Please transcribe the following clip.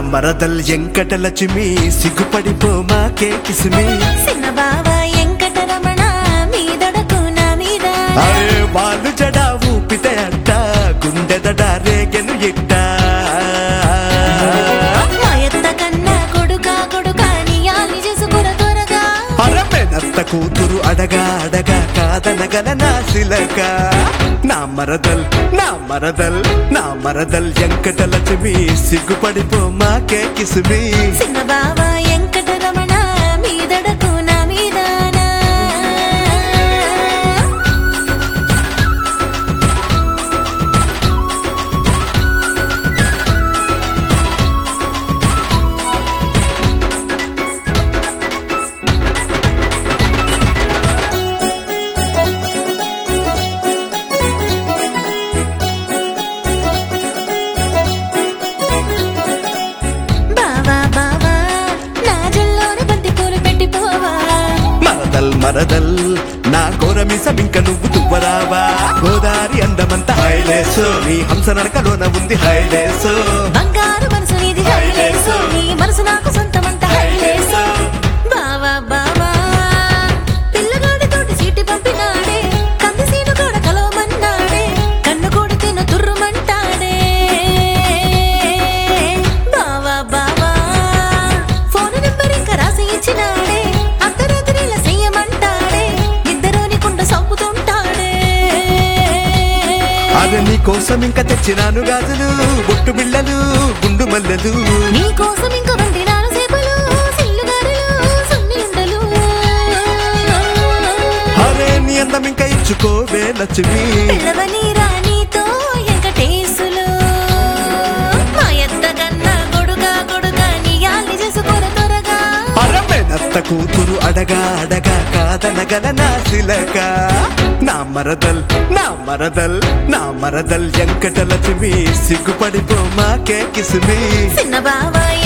మరదల్ ఎంకటలక్ష్మి సిగ్గుపడిపో మాకే కిసుమి చిన్న బావ వెంకటరమణ మీదొడకు నా మీద అరే వాళ్ళు జడ ఊపితే అట్ట గుండెదడ రేగెను ఇట్ట మా ఎత్త కన్నా కొడుకా కొడుకా నీయాలి చేసుకుర త్వరగా అరమెనత్త కూతురు అడగా అడగా కాదనగల నా శిలక నా మరదల్ నా మరదల్ నా మరదల్ ఎంకటలక్ష్మి సిగ్గుపడిపో మాకే కిసుమి చిన్న బావ వెంకటరమణ మీదొడకు నా మీదానా బావా బావా నా జల్లోని బంతి పూలు పెట్టిపోవా మరదల్ మరదల్ నా కోరమిసమింక నువ్వు తువ్వరావా గోదారి అందమంత హైలేసు నీ హంస నడకలోన ఉంది హైలేసు బంగారు మనసు నీది హైలేసు నీ మనసు నాకు సొంతమంత హైలేసు బావా బావా పిల్లగాడి తోటి చీటి పంపినాడే కంది సీను కూడా కలవమన్నాడే కన్ను కోడి తిను తుర్రుమంటాడే బావా బావా ఫోన్ నెంబర్ ఇంకా రాసి ఇచ్చినాడే అర్ధరాత్రి ఇలా చెయ్యమంటాడే ఇద్దరోని కుండ సంపుతుంటాడే అది నీ కోసం ఇంకా తెచ్చినాను గాజులు బొట్టు బిళ్ళలు గుండు మల్లెలు నీ కోసం ఇంక వండి నాలుగు సేపలు సిల్లుగారులు సున్ని ఉండలు అరే నీ అందం ఇంకా ఇచ్చుకోవే లక్ష్మి పిల్లవని రాణితో ఎంకటేసులు మా ఎత్త కన్నా గొడుగా గొడుగా నీ యాలి చేసుకోర త్వరగా అరమెనత్త కూతురు అడగా అడగా కాదనగల నా శిలక నా మరదల్ నా మరదల్ నా మరదల్ ఎంకటలక్ష్మి సిగ్గుపడిపో మాకే కిసుమి చిన్న బావ